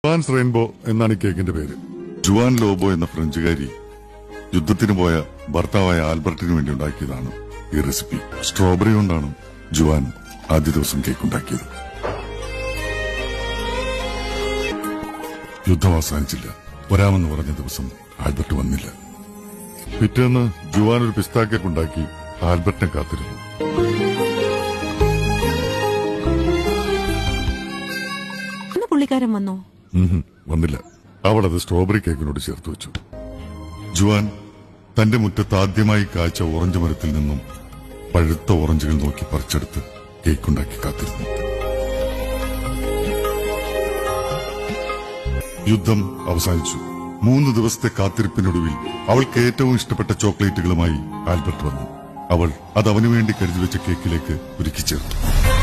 France rainbow എന്നാണ് ഈ കേക്കിന്റെ പേര് ജുവാൻ ലോബോ എന്ന ഫ്രഞ്ചുകാരി യുദ്ധത്തിന് പോയ ഭർത്താവായ ആൽബർട്ടിന് വേണ്ടി ഉണ്ടാക്കിയതാണ് ഈ റെസിപ്പി സ്ട്രോബെറി കൊണ്ടാണ് ജുവാൻ ആദ്യ ദിവസം കേക്ക് ഉണ്ടാക്കിയത് യുദ്ധം അവസാനിച്ചില്ല വരാമെന്ന് പറഞ്ഞ ദിവസം ആൽബർട്ട് വന്നില്ല പിറ്റേന്ന് ജുവാൻ ഒരു പിസ്താ കേക്ക് ഉണ്ടാക്കി ആൽബർട്ടിനെ കാത്തിരുന്നു അന്ന് പുള്ളിക്കാരൻ വന്നോ ഉം, വന്നില്ല അവൾ അത് സ്ട്രോബെറി കേക്കിനോട് ചേർത്ത് വെച്ചു ജുവാൻ തന്റെ മുറ്റത്ത് ആദ്യമായി കാഴ്ച ഓറഞ്ച് മരത്തിൽ നിന്നും പഴുത്ത ഓറഞ്ചുകൾ നോക്കി പറിച്ചെടുത്ത് കേക്കുണ്ടാക്കി കാത്തിരുന്നു യുദ്ധം അവസാനിച്ചു മൂന്ന് ദിവസത്തെ കാത്തിരിപ്പിനൊടുവിൽ അവൾക്ക് ഏറ്റവും ഇഷ്ടപ്പെട്ട ചോക്ലേറ്റുകളുമായി ആൽബർട്ട് വന്നു അവൾ അത് അവനു വേണ്ടി കരുതി വെച്ച കേക്കിലേക്ക് ഒരുക്കി ചേർത്തു